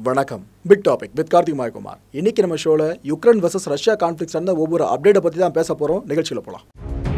வணக்கம் big topic with Karthik Mayakumar இன்னைக்கு நம்ம ஷோல யுக்ரைன் வர்சஸ் ரஷ்யா கான்ஃபிளிக்ஸ் நடந்த ஒவ்வொரு அப்டேட்டை பற்றி தான் பேச போகிறோம் நிகழ்ச்சியில் போகலாம்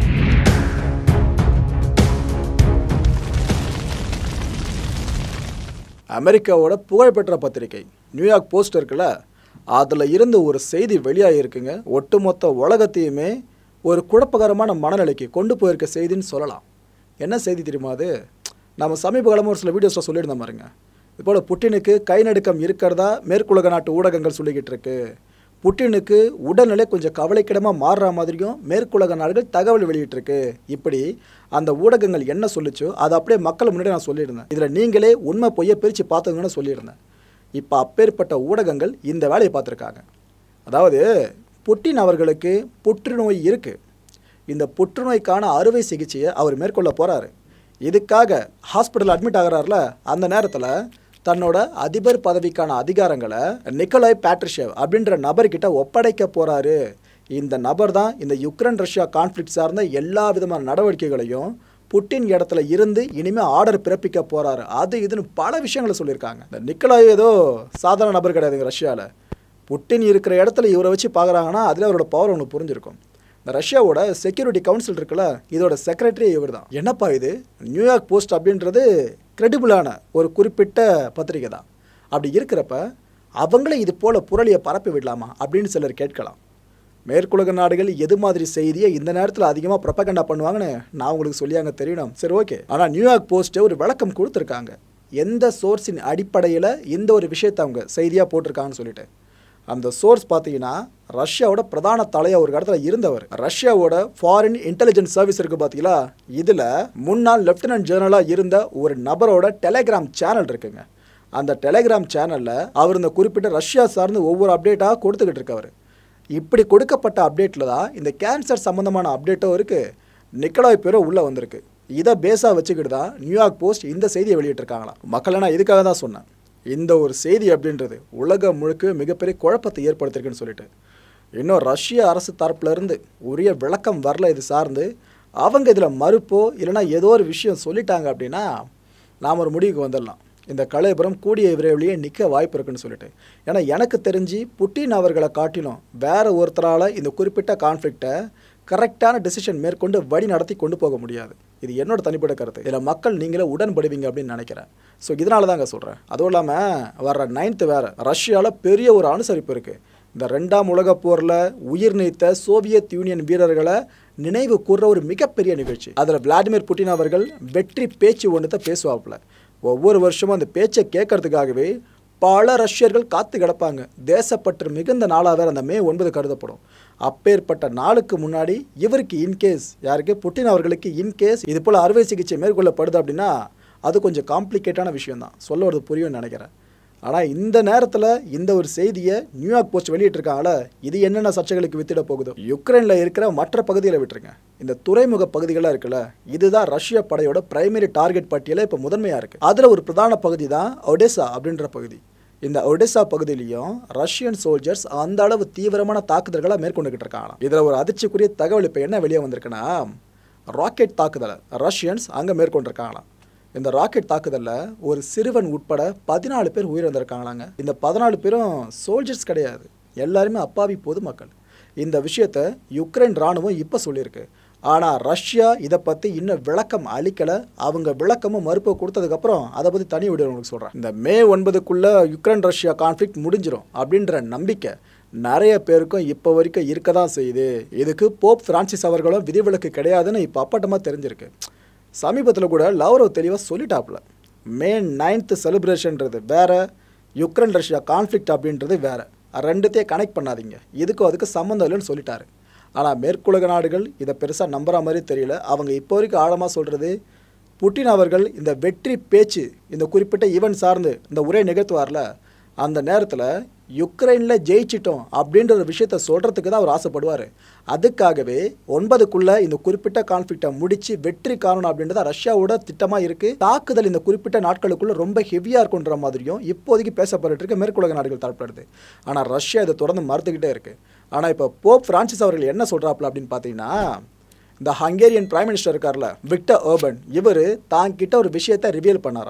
அமெரிக்காவோட புகழ்பெற்ற பத்திரிகை நியூயார்க் போஸ்ட் இருக்குல்ல அதில் இருந்து ஒரு செய்தி வெளியாகிருக்குங்க ஒட்டுமொத்த உலகத்தையுமே ஒரு குழப்பகரமான மனநிலைக்கு கொண்டு போயிருக்க செய்தின்னு சொல்லலாம் என்ன செய்தி தெரியுமா அது நம்ம சமீப காலமாக ஒரு சில வீடியோஸில் சொல்லியிருந்தோம் பாருங்க இதுபோல் புட்டினுக்கு கை நடுக்கம் இருக்கிறதா மேற்குலக நாட்டு ஊடகங்கள் சொல்லிக்கிட்டு இருக்கு புட்டினுக்கு உடல்நிலை கொஞ்சம் கவலைக்கிடமாக மாறுற மாதிரியும் மேற்குலக நாடுகள் தகவல் வெளியிட்டிருக்கு இப்படி அந்த ஊடகங்கள் என்ன சொல்லுச்சோ அதை அப்படியே மக்கள் முன்னாடி நான் சொல்லியிருந்தேன் இதில் நீங்களே உண்மை பொய்யை பிரித்து பார்த்துங்கன்னு சொல்லியிருந்தேன் இப்போ அப்பேற்பட்ட ஊடகங்கள் இந்த வேலையை பார்த்துருக்காங்க அதாவது புட்டின் அவர்களுக்கு புற்றுநோய் இருக்குது இந்த புற்றுநோய்க்கான அறுவை சிகிச்சையை அவர் மேற்கொள்ள போகிறாரு இதுக்காக ஹாஸ்பிட்டல் அட்மிட் ஆகிறார்ல அந்த நேரத்தில் தன்னோட அதிபர் பதவிக்கான அதிகாரங்களை நிக்கலாய் பேட்ரிஷேவ் அப்படின்ற நபர்கிட்ட ஒப்படைக்க போகிறாரு இந்த நபர் தான் இந்த யுக்ரைன் ரஷ்யா கான்ஃப்ளிக்ட் சார்ந்த எல்லா விதமான நடவடிக்கைகளையும் புட்டின் இடத்துல இருந்து இனிமேல் ஆர்டர் பிறப்பிக்க போகிறாரு அது இதுன்னு பல விஷயங்களை சொல்லியிருக்காங்க இந்த நிக்கலாய் ஏதோ சாதாரண நபர் கிடையாதுங்க ரஷ்யாவில் புட்டின் இருக்கிற இடத்துல இவரை வச்சு பார்க்குறாங்கன்னா அதில் அவரோட பவர் உங்களுக்கு புரிஞ்சிருக்கும் இந்த ரஷ்யாவோட செக்யூரிட்டி கவுன்சில் இருக்குல்ல இதோட செக்ரட்டரி இவர் தான் என்னப்பா இது நியூயார்க் போஸ்ட் அப்படின்றது கிரெடிபிளான ஒரு குறிப்பிட்ட பத்திரிகை தான் அப்படி இருக்கிறப்ப அவங்களே இது போல புரளியை பரப்பி விடலாமா அப்படின்னு சிலர் கேட்கலாம் மேற்குலக நாடுகள் எது மாதிரி செய்தியை இந்த நேரத்தில் அதிகமாக ப்ரொபகண்டா பண்ணுவாங்கன்னு நான் உங்களுக்கு சொல்லியாங்க தெரியணும் சரி ஓகே ஆனால் நியூயார்க் போஸ்ட்டு ஒரு விளக்கம் கொடுத்துருக்காங்க எந்த சோர்ஸின் அடிப்படையில் இந்த ஒரு விஷயத்தை அவங்க செய்தியாக போட்டிருக்காங்கன்னு சொல்லிட்டு அந்த சோர்ஸ் பார்த்தீங்கன்னா ரஷ்யாவோட பிரதான தலையா ஒரு இடத்துல இருந்தவர் ரஷ்யாவோட ஃபாரின் இன்டெலிஜென்ஸ் சர்வீஸ் இருக்கு பார்த்தீங்களா இதில் முன்னாள் லெப்டினன்ட் ஜெனரலாக இருந்த ஒரு நபரோட டெலிகிராம் சேனல் இருக்குங்க அந்த டெலிகிராம் சேனலில் அவர் இந்த குறிப்பிட்ட ரஷ்யா சார்ந்து ஒவ்வொரு அப்டேட்டாக கொடுத்துக்கிட்டு இருக்கவர் இப்படி கொடுக்கப்பட்ட அப்டேட்டில் தான் இந்த கேன்சர் சம்மந்தமான அப்டேட்டும் இருக்குது நிக்கலாய் பேரும் உள்ளே வந்திருக்கு இதை பேஸாக வச்சுக்கிட்டு தான் நியூயார்க் போஸ்ட் இந்த செய்தியை வெளியிட்டிருக்காங்களாம் மக்கள் நான் இதுக்காக தான் சொன்னேன் இந்த ஒரு செய்தி அப்படின்றது உலகம் முழுக்க மிகப்பெரிய குழப்பத்தை ஏற்படுத்திருக்குன்னு சொல்லிட்டு இன்னும் ரஷ்ய அரசு தரப்புல இருந்து உரிய விளக்கம் வரல இது சார்ந்து அவங்க இதில் மறுப்போ இல்லைன்னா ஏதோ ஒரு விஷயம் சொல்லிட்டாங்க அப்படின்னா நாம் ஒரு முடிவுக்கு வந்துடலாம் இந்த கலைபுரம் கூடிய விரைவிலேயே நிற்க வாய்ப்பு இருக்குன்னு சொல்லிட்டு ஏன்னா எனக்கு தெரிஞ்சு புட்டின் அவர்களை காட்டிலும் வேற ஒருத்தரால் இந்த குறிப்பிட்ட கான்ஃப்ளிக்டை கரெக்டான டெசிஷன் மேற்கொண்டு வழி நடத்தி கொண்டு போக முடியாது இது என்னோட தனிப்பட்ட கருத்து இதில் மக்கள் நீங்களே உடன்படுவீங்க அப்படின்னு நினைக்கிறேன் ஸோ இதனால தாங்க சொல்கிறேன் அதுவும் இல்லாமல் வர்ற நைன்த்து வேறு ரஷ்யாவில் பெரிய ஒரு அனுசரிப்பு இருக்குது இந்த ரெண்டாம் உலகப் போரில் உயிர் நீத்த சோவியத் யூனியன் வீரர்களை நினைவு கூர்ற ஒரு மிகப்பெரிய நிகழ்ச்சி அதில் விளாடிமிர் புட்டின் அவர்கள் வெற்றி பேச்சு ஒன்றுத்த பேசுவாப்புல ஒவ்வொரு வருஷமும் அந்த பேச்சை கேட்கறதுக்காகவே பல ரஷ்யர்கள் காத்து கிடப்பாங்க தேசப்பற்று மிகுந்த நாளாக வேறு அந்த மே ஒன்பது கருதப்படும் அப்பேற்பட்ட நாளுக்கு முன்னாடி இவருக்கு இன்கேஸ் யாருக்கு புட்டின் அவர்களுக்கு இன்கேஸ் இது போல் அறுவை சிகிச்சை மேற்கொள்ளப்படுது அப்படின்னா அது கொஞ்சம் காம்ப்ளிகேட்டான விஷயம் தான் சொல்ல வரது புரியும்னு நினைக்கிறேன் ஆனால் இந்த நேரத்தில் இந்த ஒரு செய்தியை நியூயார்க் போஸ்ட் வெளியிட்டிருக்காங்களே இது என்னென்ன சர்ச்சைகளுக்கு வித்திட போகுதோ யுக்ரைனில் இருக்கிற மற்ற பகுதிகளை விட்டுருங்க இந்த துறைமுக பகுதிகளாக இருக்குல்ல இதுதான் ரஷ்ய படையோட பிரைமரி டார்கெட் பட்டியலில் இப்போ முதன்மையாக இருக்குது அதில் ஒரு பிரதான பகுதி தான் ஒடேசா அப்படின்ற பகுதி இந்த ஒடிசா பகுதியிலையும் ரஷ்யன் சோல்ஜர்ஸ் அந்த அளவு தீவிரமான தாக்குதல்களை மேற்கொண்டுகிட்டு இருக்காங்களாம் இதில் ஒரு அதிர்ச்சிக்குரிய தகவல் இப்போ என்ன வெளியே வந்திருக்குன்னா ராக்கெட் தாக்குதலை ரஷ்யன்ஸ் அங்கே மேற்கொண்டிருக்காங்களாம் இந்த ராக்கெட் தாக்குதலில் ஒரு சிறுவன் உட்பட பதினாலு பேர் உயிரிழந்திருக்காங்களாங்க இந்த பதினாலு பேரும் சோல்ஜர்ஸ் கிடையாது எல்லாருமே அப்பாவி பொதுமக்கள் இந்த விஷயத்த யுக்ரைன் ராணுவம் இப்போ சொல்லியிருக்கு ஆனால் ரஷ்யா இதை பற்றி இன்னும் விளக்கம் அளிக்கலை அவங்க விளக்கமும் மறுப்பு கொடுத்ததுக்கப்புறம் அதை பற்றி தனி வீடியோ உங்களுக்கு சொல்கிறேன் இந்த மே ஒன்பதுக்குள்ளே யுக்ரைன் ரஷ்யா கான்ஃப்ளிக்ட் முடிஞ்சிடும் அப்படின்ற நம்பிக்கை நிறைய பேருக்கும் இப்போ வரைக்கும் இருக்க தான் செய்யுது இதுக்கு போப் பிரான்சிஸ் அவர்களும் விதிவிலக்கு கிடையாதுன்னு இப்போ அப்பட்டமாக தெரிஞ்சிருக்கு சமீபத்தில் கூட லவ்ரவ் தெளிவாக சொல்லிட்டாப்புல மே நைன்த்து செலிப்ரேஷன்றது வேற யுக்ரைன் ரஷ்யா கான்ஃப்ளிக்ட் அப்படின்றது வேற ரெண்டுத்தையும் கனெக்ட் பண்ணாதீங்க இதுக்கும் அதுக்கு சம்மந்தம் இல்லைன்னு சொல்லிட்டாரு ஆனால் மேற்குலக நாடுகள் இதை பெருசாக நம்புற மாதிரி தெரியல அவங்க இப்போ வரைக்கும் ஆழமாக சொல்கிறது புட்டின் அவர்கள் இந்த வெற்றி பேச்சு இந்த குறிப்பிட்ட ஈவெண்ட் சார்ந்து இந்த உரை நிகழ்த்துவார்ல அந்த நேரத்தில் யுக்ரைனில் ஜெயிச்சிட்டோம் அப்படின்ற ஒரு விஷயத்த சொல்கிறதுக்கு தான் அவர் ஆசைப்படுவார் அதுக்காகவே ஒன்பதுக்குள்ளே இந்த குறிப்பிட்ட கான்ஃப்ளிக்டை முடித்து வெற்றி காணணும் அப்படின்றத ரஷ்யாவோட திட்டமாக இருக்குது தாக்குதல் இந்த குறிப்பிட்ட நாட்களுக்குள்ளே ரொம்ப ஹெவியாக இருக்குன்ற மாதிரியும் இப்போதைக்கு பேசப்பட்டு இருக்க மேற்குலக நாடுகள் தரப்படுது ஆனால் ரஷ்யா இதை தொடர்ந்து மறுத்துக்கிட்டே இருக்குது ஆனால் இப்போ போப் பிரான்சிஸ் அவர்கள் என்ன சொல்கிறாப்புல அப்படின்னு பார்த்தீங்கன்னா இந்த ஹங்கேரியன் பிரைம் மினிஸ்டர் இருக்கார்ல விக்டர் ஓபன் இவர் தான் கிட்ட ஒரு விஷயத்தை ரிவீல் பண்ணாராம்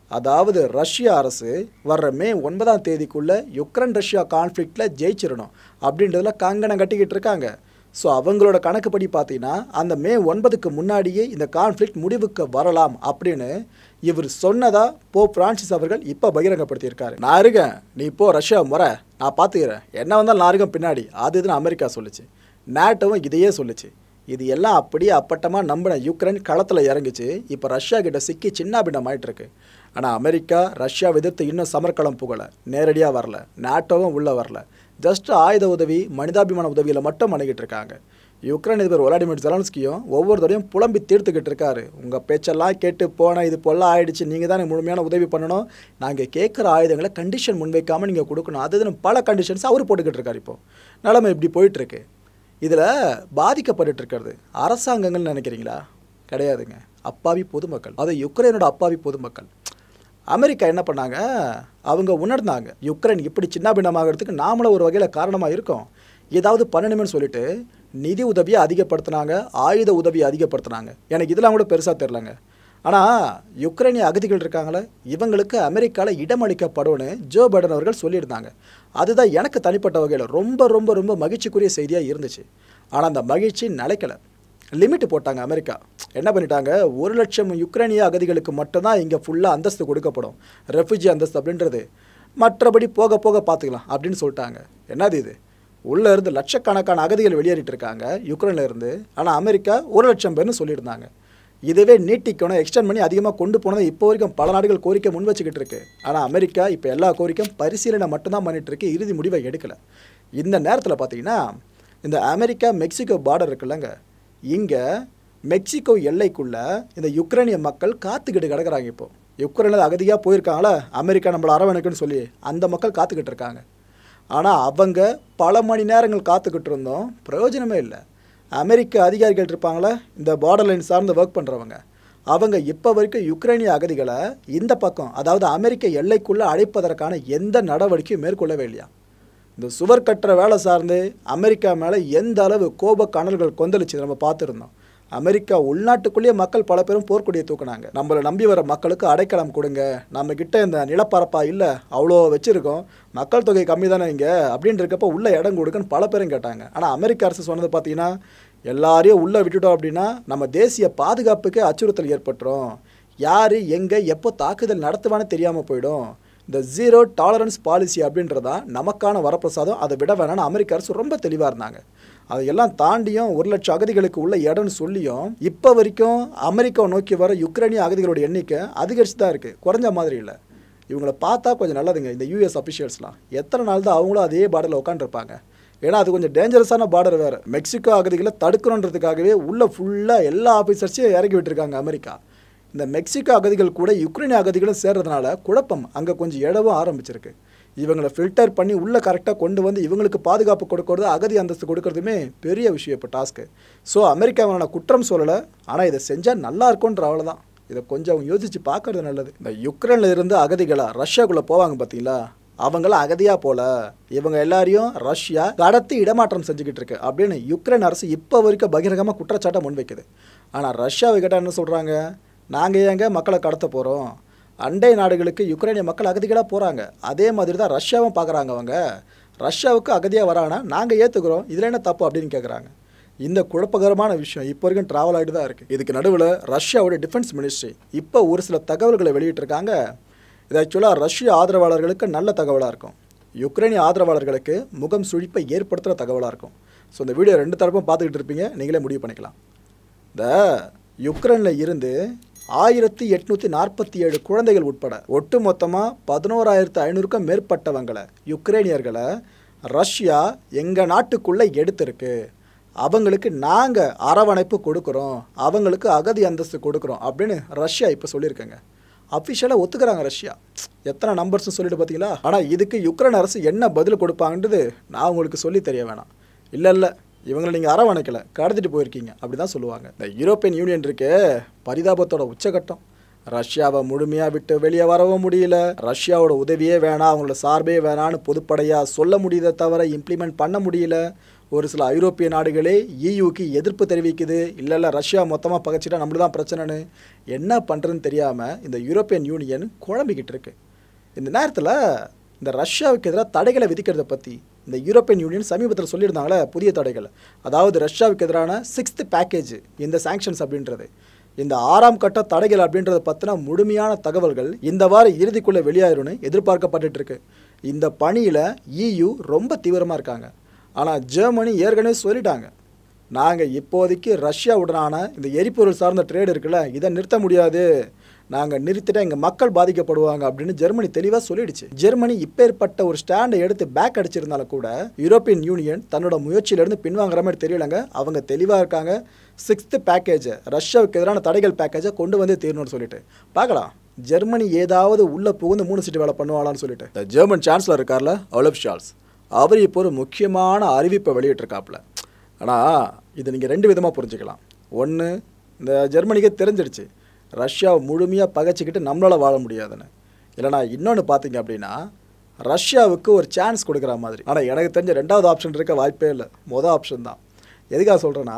அதாவது ரஷ்ய அரசு வர்ற மே ஒன்பதாம் தேதிக்குள்ள யுக்ரைன் ரஷ்யா கான்ஃப்ளிக்டில் ஜெயிச்சிடணும் அப்படின்றதுல கங்கணம் கட்டிக்கிட்டு இருக்காங்க ஸோ அவங்களோட கணக்குப்படி பார்த்தீங்கன்னா அந்த மே ஒன்பதுக்கு முன்னாடியே இந்த கான்ஃப்ளிக்ட் முடிவுக்கு வரலாம் அப்படின்னு இவர் சொன்னதா போ பிரான்சிஸ் அவர்கள் இப்போ பகிரங்கப்படுத்தியிருக்காரு நான் இருக்கேன் நீ இப்போ ரஷ்யா முறை நான் பார்த்துக்கிறேன் என்ன வந்தால் நான் இருக்கேன் பின்னாடி அது இதுன்னு அமெரிக்கா சொல்லுச்சு நேட்டோவும் இதையே சொல்லுச்சு இது எல்லாம் அப்படியே அப்பட்டமாக நம்பின யுக்ரைன் களத்தில் இறங்குச்சு இப்போ ரஷ்யா கிட்ட சிக்கி சின்ன பின்னம் ஆயிட்டு இருக்கு ஆனால் அமெரிக்கா ரஷ்யா எதிர்த்து இன்னும் சமர்க்களம் புகழ நேரடியாக வரல நேட்டோவும் உள்ளே வரல ஜஸ்ட் ஆயுத உதவி மனிதாபிமான உதவியில் மட்டும் அணுகிட்டு இருக்காங்க யுக்ரைன் அதிபர் விளாடிமிர் ஜெலன்ஸ்கியும் ஒவ்வொரு தடையும் புலம்பி தீர்த்துக்கிட்டு இருக்காரு உங்கள் பேச்செல்லாம் கேட்டு போனால் இது பொல்லாம் ஆயிடுச்சு நீங்கள் தான் எனக்கு முழுமையான உதவி பண்ணணும் நாங்கள் கேட்குற ஆயுதங்களை கண்டிஷன் முன்வைக்காமல் நீங்கள் கொடுக்கணும் அது இதுன்னு பல கண்டிஷன்ஸ் அவர் போட்டுக்கிட்டு இருக்காரு இப்போ நிலைமை இப்படி போயிட்டுருக்கு இதில் பாதிக்கப்பட்டு இருக்கிறது அரசாங்கங்கள்னு நினைக்கிறீங்களா கிடையாதுங்க அப்பாவி பொதுமக்கள் அது யுக்ரைனோட அப்பாவி பொதுமக்கள் அமெரிக்கா என்ன பண்ணாங்க அவங்க உணர்ந்தாங்க யுக்ரைன் இப்படி சின்னாபின்னமாகிறதுக்கு நாமளும் ஒரு வகையில் காரணமாக இருக்கோம் ஏதாவது பண்ணணுமேனு சொல்லிட்டு நிதி உதவியை அதிகப்படுத்தினாங்க ஆயுத உதவியை அதிகப்படுத்தினாங்க எனக்கு இதெல்லாம் கூட பெருசாக தெரிலங்க ஆனால் யுக்ரைனிய அகதிகள் இருக்காங்களே இவங்களுக்கு அமெரிக்காவில் இடமளிக்கப்படும்னு ஜோ பைடன் அவர்கள் சொல்லியிருந்தாங்க அதுதான் எனக்கு தனிப்பட்ட வகையில் ரொம்ப ரொம்ப ரொம்ப மகிழ்ச்சிக்குரிய செய்தியாக இருந்துச்சு ஆனால் அந்த மகிழ்ச்சி நிலைக்கலை லிமிட் போட்டாங்க அமெரிக்கா என்ன பண்ணிட்டாங்க ஒரு லட்சம் யுக்ரைனிய அகதிகளுக்கு மட்டும்தான் இங்கே ஃபுல்லாக அந்தஸ்து கொடுக்கப்படும் ரெஃப்யூஜி அந்தஸ்து அப்படின்றது மற்றபடி போக போக பார்த்துக்கலாம் அப்படின்னு சொல்லிட்டாங்க என்னது இது உள்ளே இருந்து லட்சக்கணக்கான அகதிகள் வெளியேறிட்டு இருக்காங்க யுக்ரைன்ல இருந்து ஆனால் அமெரிக்கா ஒரு லட்சம் பேர்னு சொல்லியிருந்தாங்க இதுவே நீட்டிக்கணும் எக்ஸ்டெண்ட் பண்ணி அதிகமாக கொண்டு போனதை இப்போ வரைக்கும் பல நாடுகள் கோரிக்கை முன் வச்சுக்கிட்டு இருக்கு ஆனால் அமெரிக்கா இப்போ எல்லா கோரிக்கையும் பரிசீலனை மட்டும்தான் பண்ணிட்டு இருக்கு இறுதி முடிவை எடுக்கலை இந்த நேரத்தில் பார்த்தீங்கன்னா இந்த அமெரிக்கா மெக்சிகோ பார்டர் இருக்குல்லங்க இங்கே மெக்சிகோ எல்லைக்குள்ள இந்த யுக்ரைனிய மக்கள் காத்துக்கிட்டு கிடக்குறாங்க இப்போ யுக்ரைனில் அகதியாக போயிருக்காங்களா அமெரிக்கா நம்மளை அரவணைக்குன்னு சொல்லி அந்த மக்கள் காத்துக்கிட்டு இருக்காங்க ஆனால் அவங்க பல மணி நேரங்கள் காத்துக்கிட்டு இருந்தோம் பிரயோஜனமே இல்லை அமெரிக்க அதிகாரிகள் இருப்பாங்களே இந்த பார்டர் லைன் சார்ந்து ஒர்க் பண்ணுறவங்க அவங்க இப்போ வரைக்கும் யுக்ரைனிய அகதிகளை இந்த பக்கம் அதாவது அமெரிக்க எல்லைக்குள்ளே அழைப்பதற்கான எந்த நடவடிக்கையும் மேற்கொள்ளவே இல்லையா இந்த சுவர் கட்டுற வேலை சார்ந்து அமெரிக்கா மேலே எந்த அளவு கோப கனல்கள் கொந்தளிச்சு நம்ம பார்த்துருந்தோம் அமெரிக்கா உள்நாட்டுக்குள்ளேயே மக்கள் பல பேரும் போர்க்கொடியை தூக்குனாங்க நம்மளை நம்பி வர மக்களுக்கு அடைக்கலம் கொடுங்க நம்ம கிட்ட இந்த நிலப்பரப்பா இல்லை அவ்வளோ வச்சிருக்கோம் மக்கள் தொகை கம்மி தானே இங்கே அப்படின்னு இருக்கப்போ உள்ள இடம் கொடுக்குன்னு பல பேரும் கேட்டாங்க ஆனால் அமெரிக்க அரசு சொன்னது பார்த்தீங்கன்னா எல்லாரையும் உள்ளே விட்டுட்டோம் அப்படின்னா நம்ம தேசிய பாதுகாப்புக்கு அச்சுறுத்தல் ஏற்பட்டுரும் யார் எங்கே எப்போ தாக்குதல் நடத்துவான்னு தெரியாமல் போயிடும் இந்த ஜீரோ டாலரன்ஸ் பாலிசி அப்படின்றதா நமக்கான வரப்பிரசாதம் அதை விட வேணாம்னு அமெரிக்க அரசு ரொம்ப தெளிவாக இருந்தாங்க அதையெல்லாம் தாண்டியும் ஒரு லட்சம் அகதிகளுக்கு உள்ள இடம்னு சொல்லியும் இப்போ வரைக்கும் அமெரிக்காவை நோக்கி வர யுக்ரைனிய அகதிகளோட எண்ணிக்கை அதிகரிச்சு தான் இருக்குது குறைஞ்ச மாதிரி இல்லை இவங்கள பார்த்தா கொஞ்சம் நல்லதுங்க இந்த யூஎஸ் அஃபிஷியல்ஸ்லாம் எத்தனை நாள் தான் அவங்களும் அதே பார்டரில் உட்காந்துருப்பாங்க ஏன்னா அது கொஞ்சம் டேஞ்சரஸான பார்டர் வேறு மெக்சிகோ அகதிகளை தடுக்கணுன்றதுக்காகவே உள்ள ஃபுல்லாக எல்லா ஆஃபீஸர்ஸையும் இறக்கி விட்டுருக்காங்க அமெரிக்கா இந்த மெக்சிகோ அகதிகள் கூட யுக்ரைனிய அகதிகளும் சேர்றதுனால குழப்பம் அங்கே கொஞ்சம் இடவும் ஆரம்பிச்சிருக்கு இவங்களை ஃபில்டர் பண்ணி உள்ளே கரெக்டாக கொண்டு வந்து இவங்களுக்கு பாதுகாப்பு கொடுக்கறது அகதி அந்தஸ்து கொடுக்கறதுமே பெரிய விஷயம் இப்போ டாஸ்க்கு ஸோ அமெரிக்காவை நான் குற்றம் சொல்லலை ஆனால் இதை செஞ்சால் நல்லா இருக்கும்ன்ற அவ்வளோதான் இதை கொஞ்சம் அவங்க யோசித்து பார்க்கறது நல்லது இந்த யுக்ரைனில் இருந்து அகதிகளா ரஷ்யாக்குள்ளே போவாங்க பார்த்தீங்களா அவங்கள அகதியாக போல இவங்க எல்லாரையும் ரஷ்யா கடத்தி இடமாற்றம் செஞ்சுக்கிட்டு இருக்கு அப்படின்னு யுக்ரைன் அரசு இப்போ வரைக்கும் பகிரங்கமாக குற்றச்சாட்டை முன்வைக்குது ஆனால் ரஷ்யாவை கேட்டால் என்ன சொல்கிறாங்க நாங்கள் ஏங்க மக்களை கடத்த போகிறோம் அண்டை நாடுகளுக்கு யுக்ரைனிய மக்கள் அகதிகளாக போகிறாங்க அதே மாதிரி தான் ரஷ்யாவும் பார்க்குறாங்க அவங்க ரஷ்யாவுக்கு அகதியாக வராங்கன்னா நாங்கள் ஏற்றுக்கிறோம் இதில் என்ன தப்பு அப்படின்னு கேட்குறாங்க இந்த குழப்பகரமான விஷயம் இப்போ வரைக்கும் ட்ராவல் ஆகிட்டு தான் இருக்குது இதுக்கு நடுவில் ரஷ்யாவோட டிஃபென்ஸ் மினிஸ்ட்ரி இப்போ ஒரு சில தகவல்களை வெளியிட்டிருக்காங்க இது ஆக்சுவலாக ரஷ்ய ஆதரவாளர்களுக்கு நல்ல தகவலாக இருக்கும் யுக்ரைனிய ஆதரவாளர்களுக்கு முகம் சுழிப்பை ஏற்படுத்துகிற தகவலாக இருக்கும் ஸோ இந்த வீடியோ ரெண்டு தரப்பும் பார்த்துக்கிட்டு இருப்பீங்க நீங்களே முடிவு பண்ணிக்கலாம் இந்த யுக்ரைனில் இருந்து ஆயிரத்தி எட்நூற்றி நாற்பத்தி ஏழு குழந்தைகள் உட்பட ஒட்டு மொத்தமாக பதினோராயிரத்து ஐநூறுக்கும் மேற்பட்டவங்களை யுக்ரைனியர்களை ரஷ்யா எங்கள் நாட்டுக்குள்ளே எடுத்திருக்கு அவங்களுக்கு நாங்கள் அரவணைப்பு கொடுக்குறோம் அவங்களுக்கு அகதி அந்தஸ்து கொடுக்குறோம் அப்படின்னு ரஷ்யா இப்போ சொல்லியிருக்கேங்க அஃபிஷியலாக ஒத்துக்கிறாங்க ரஷ்யா எத்தனை நம்பர்ஸ் சொல்லிட்டு பார்த்தீங்களா ஆனால் இதுக்கு யுக்ரைன் அரசு என்ன பதில் கொடுப்பாங்கன்றது நான் உங்களுக்கு சொல்லி தெரிய வேணாம் இல்லை இல்லை இவங்களை நீங்கள் அரவணைக்கலை கடத்திட்டு போயிருக்கீங்க அப்படி தான் சொல்லுவாங்க இந்த யூரோப்பியன் யூனியன் இருக்கே பரிதாபத்தோட உச்சகட்டம் ரஷ்யாவை முழுமையாக விட்டு வெளியே வரவும் முடியல ரஷ்யாவோட உதவியே வேணாம் அவங்களோட சார்பே வேணான்னு பொதுப்படையாக சொல்ல முடியுதே தவிர இம்ப்ளிமெண்ட் பண்ண முடியல ஒரு சில ஐரோப்பிய நாடுகளே இயூக்கு எதிர்ப்பு தெரிவிக்குது இல்லை இல்லை ரஷ்யா மொத்தமாக பகைச்சிட்டா நம்மளுக்கு தான் பிரச்சனைன்னு என்ன பண்ணுறதுன்னு தெரியாமல் இந்த யூரோப்பியன் யூனியன் குழம்பிக்கிட்டு இருக்கு இந்த நேரத்தில் இந்த ரஷ்யாவுக்கு எதிராக தடைகளை விதிக்கிறத பற்றி இந்த யூரோப்பியன் யூனியன் சமீபத்தில் சொல்லியிருந்தாங்களே புதிய தடைகள் அதாவது ரஷ்யாவுக்கு எதிரான சிக்ஸ்த் பேக்கேஜ் இந்த சாங்ஷன்ஸ் அப்படின்றது இந்த ஆறாம் கட்ட தடைகள் அப்படின்றத பற்றின முழுமையான தகவல்கள் இந்த வார இறுதிக்குள்ளே வெளியாயிரும்னு எதிர்பார்க்கப்பட்டுட்டு இருக்கு இந்த பணியில் இயு ரொம்ப தீவிரமாக இருக்காங்க ஆனால் ஜெர்மனி ஏற்கனவே சொல்லிட்டாங்க நாங்கள் இப்போதைக்கு ரஷ்யாவுடனான இந்த எரிபொருள் சார்ந்த ட்ரேட் இருக்குல்ல இதை நிறுத்த முடியாது நாங்கள் நிறுத்திட்டா எங்கள் மக்கள் பாதிக்கப்படுவாங்க அப்படின்னு ஜெர்மனி தெளிவாக சொல்லிடுச்சு ஜெர்மனி இப்பேற்பட்ட ஒரு ஸ்டாண்டை எடுத்து பேக் அடிச்சிருந்தாலும் கூட யூரோப்பியன் யூனியன் தன்னோட முயற்சியிலிருந்து பின்வாங்குற மாதிரி தெரியலங்க அவங்க தெளிவாக இருக்காங்க சிக்ஸ்த்து பேக்கேஜை ரஷ்யாவுக்கு எதிரான தடைகள் பேக்கேஜை கொண்டு வந்து தீரணும்னு சொல்லிட்டு பார்க்கலாம் ஜெர்மனி ஏதாவது உள்ளே புகுந்து மூணு சீட்டு வேலை பண்ணுவாளான்னு சொல்லிட்டு இந்த ஜெர்மன் சான்சலர் இருக்கார்ல ஒலப் ஷால்ஸ் அவர் இப்போ ஒரு முக்கியமான அறிவிப்பை வெளியிட்டிருக்காப்புல ஆனால் இது நீங்கள் ரெண்டு விதமாக புரிஞ்சுக்கலாம் ஒன்று இந்த ஜெர்மனிக்கே தெரிஞ்சிடுச்சு ரஷ்யாவை முழுமையாக பகைச்சிக்கிட்டு நம்மளால் வாழ முடியாதுன்னு இல்லைனா இன்னொன்று பார்த்தீங்க அப்படின்னா ரஷ்யாவுக்கு ஒரு சான்ஸ் கொடுக்குற மாதிரி ஆனால் எனக்கு தெரிஞ்ச ரெண்டாவது ஆப்ஷன் இருக்க வாய்ப்பே இல்லை மொதல் ஆப்ஷன் தான் எதுக்காக சொல்கிறேன்னா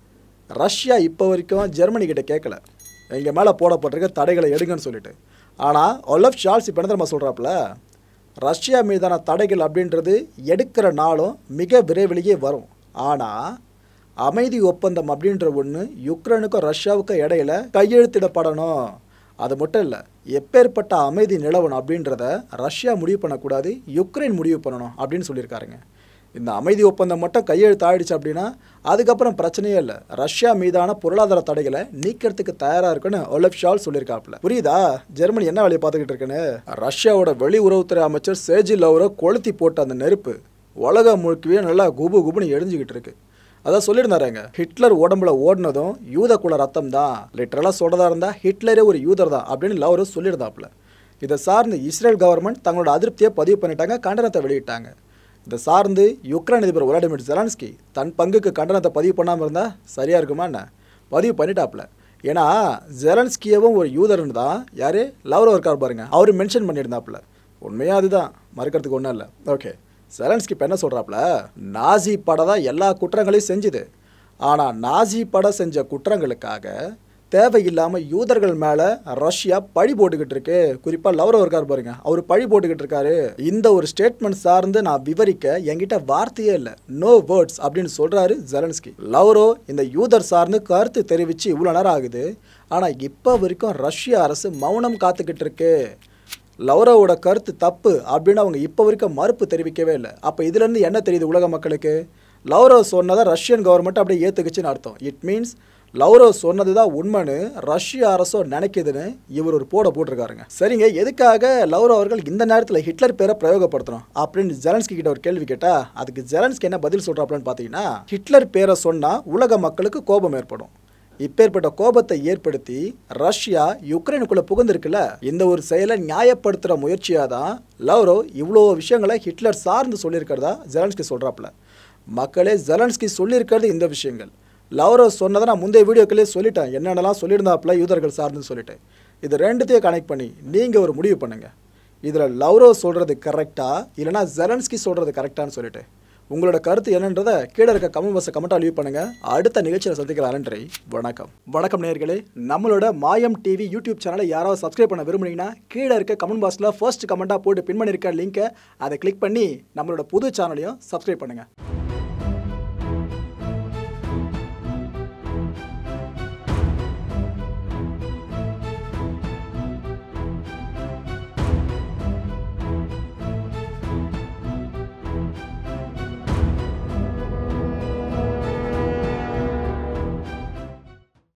ரஷ்யா இப்போ வரைக்கும் ஜெர்மனி கிட்ட கேட்கல எங்கள் மேலே போடப்பட்டிருக்க தடைகளை எடுங்கன்னு சொல்லிட்டு ஆனால் ஒலஃப் ஷால்ஸ் இப்போ என்ன தெரியுமா சொல்கிறாப்புல ரஷ்யா மீதான தடைகள் அப்படின்றது எடுக்கிற நாளும் மிக விரைவிலேயே வரும் ஆனால் அமைதி ஒப்பந்தம் அப்படின்ற ஒன்று யுக்ரைனுக்கும் ரஷ்யாவுக்கும் இடையில கையெழுத்திடப்படணும் அது மட்டும் இல்லை எப்பேற்பட்ட அமைதி நிலவணும் அப்படின்றத ரஷ்யா முடிவு பண்ணக்கூடாது யுக்ரைன் முடிவு பண்ணணும் அப்படின்னு சொல்லியிருக்காருங்க இந்த அமைதி ஒப்பந்தம் மட்டும் கையெழுத்து ஆயிடுச்சு அப்படின்னா அதுக்கப்புறம் பிரச்சனையே இல்லை ரஷ்யா மீதான பொருளாதார தடைகளை நீக்கிறதுக்கு தயாராக இருக்குன்னு ஒலப் ஷால் சொல்லியிருக்காப்புல புரியுதா ஜெர்மனி என்ன வேலையை பார்த்துக்கிட்டு இருக்குன்னு ரஷ்யாவோட வெளியுறவுத்துறை அமைச்சர் சேஜி லவ்ரோ கொளுத்தி போட்ட அந்த நெருப்பு உலகம் முழுக்கவே நல்லா குபு குபுன்னு எரிஞ்சுக்கிட்டு இருக்கு அதான் சொல்லியிருந்தாருங்க ஹிட்லர் உடம்புல ஓடினதும் யூத குல ரத்தம் தான் லிட்டரலாக சொல்கிறதா இருந்தால் ஹிட்லரே ஒரு யூதர் தான் அப்படின்னு லவரு சொல்லியிருந்தாப்புல இதை சார்ந்து இஸ்ரேல் கவர்மெண்ட் தங்களோட அதிருப்தியை பதிவு பண்ணிட்டாங்க கண்டனத்தை வெளியிட்டாங்க இதை சார்ந்து யுக்ரைன் அதிபர் விளாடிமிர் ஜெலான்ஸ்கி தன் பங்குக்கு கண்டனத்தை பதிவு பண்ணாமல் இருந்தால் சரியாக இருக்குமா என்ன பதிவு பண்ணிட்டாப்புல ஏன்னா ஜெலன்ஸ்கியவும் ஒரு யூதர்னு தான் யார் லவ்ரோ இருக்கார் பாருங்க அவர் மென்ஷன் பண்ணியிருந்தாப்புல உண்மையாக அதுதான் மறுக்கிறதுக்கு ஒன்றும் இல்லை ஓகே செலன்ஸ்கி இப்போ என்ன சொல்கிறாப்புல நாசி படம் தான் எல்லா குற்றங்களையும் செஞ்சுது ஆனால் நாசி படம் செஞ்ச குற்றங்களுக்காக தேவையில்லாமல் யூதர்கள் மேலே ரஷ்யா பழி போட்டுக்கிட்டு இருக்கு குறிப்பாக லவ்ரோ இருக்கார் பாருங்க அவர் பழி போட்டுக்கிட்டு இருக்காரு இந்த ஒரு ஸ்டேட்மெண்ட் சார்ந்து நான் விவரிக்க என்கிட்ட வார்த்தையே இல்லை நோ வேர்ட்ஸ் அப்படின்னு சொல்கிறாரு ஜெலன்ஸ்கி லவ்ரோ இந்த யூதர் சார்ந்து கருத்து தெரிவித்து இவ்வளோ நேரம் ஆகுது ஆனால் இப்போ வரைக்கும் ரஷ்ய அரசு மௌனம் காத்துக்கிட்டு இருக்கு லவ்ரோவோட கருத்து தப்பு அப்படின்னு அவங்க இப்போ வரைக்கும் மறுப்பு தெரிவிக்கவே இல்லை அப்போ இதுலேருந்து என்ன தெரியுது உலக மக்களுக்கு லவ்ரோ சொன்னதை ரஷ்யன் கவர்மெண்ட் அப்படியே ஏற்றுக்குச்சுன்னு அர்த்தம் இட் மீன்ஸ் லவ்ரோ சொன்னது தான் உண்மைன்னு ரஷ்ய அரசோ நினைக்குதுன்னு இவர் ஒரு போட போட்டிருக்காருங்க சரிங்க எதுக்காக லவ்ரோ அவர்கள் இந்த நேரத்தில் ஹிட்லர் பேரை பிரயோகப்படுத்தணும் அப்படின்னு ஜெலன்ஸ்கி கிட்ட ஒரு கேள்வி கேட்டா அதுக்கு ஜெலன்ஸ்கி என்ன பதில் சொல்கிறாப்லன்னு பார்த்தீங்கன்னா ஹிட்லர் பேரை சொன்னால் உலக மக்களுக்கு கோபம் ஏற்படும் இப்பேற்பட்ட கோபத்தை ஏற்படுத்தி ரஷ்யா யுக்ரைனுக்குள்ள புகுந்திருக்குல்ல இந்த ஒரு செயலை நியாயப்படுத்துகிற முயற்சியாக தான் லவ்ரோ இவ்வளோ விஷயங்களை ஹிட்லர் சார்ந்து சொல்லியிருக்கிறதா ஜெலன்ஸ்கி சொல்கிறாப்புல மக்களே ஜெலன்ஸ்கி சொல்லியிருக்கிறது இந்த விஷயங்கள் லவ்ரோ சொன்னதை நான் முந்தைய வீடியோக்களே சொல்லிட்டேன் என்னென்னலாம் சொல்லியிருந்தாப்புல யூதர்கள் சார்ந்து சொல்லிட்டேன் இது ரெண்டுத்தையும் கனெக்ட் பண்ணி நீங்கள் ஒரு முடிவு பண்ணுங்கள் இதில் லவ்ரோ சொல்கிறது கரெக்டா இல்லைனா ஜெலன்ஸ்கி சொல்கிறது கரெக்டான்னு சொல்லிட்டு உங்களோட கருத்து என்னன்றதை கீழே இருக்க கமெண்ட் பாக்ஸை கமெண்ட்டாக லீவ் பண்ணுங்க அடுத்த நிகழ்ச்சியில் சந்திக்கலாம் நன்றி வணக்கம் வணக்கம் நேர்களே நம்மளோட மாயம் டிவி யூடியூப் சேனலை யாராவது சப்ஸ்கிரைப் பண்ண விரும்புனீங்கன்னா கீழே இருக்க கமெண்ட் பாக்ஸில் ஃபர்ஸ்ட் கமெண்ட்டாக போட்டு பின் பண்ணியிருக்க லிங்கை அதை கிளிக் பண்ணி நம்மளோட புது சேனலையும் சப்ஸ்கிரைப் பண்ணுங்கள்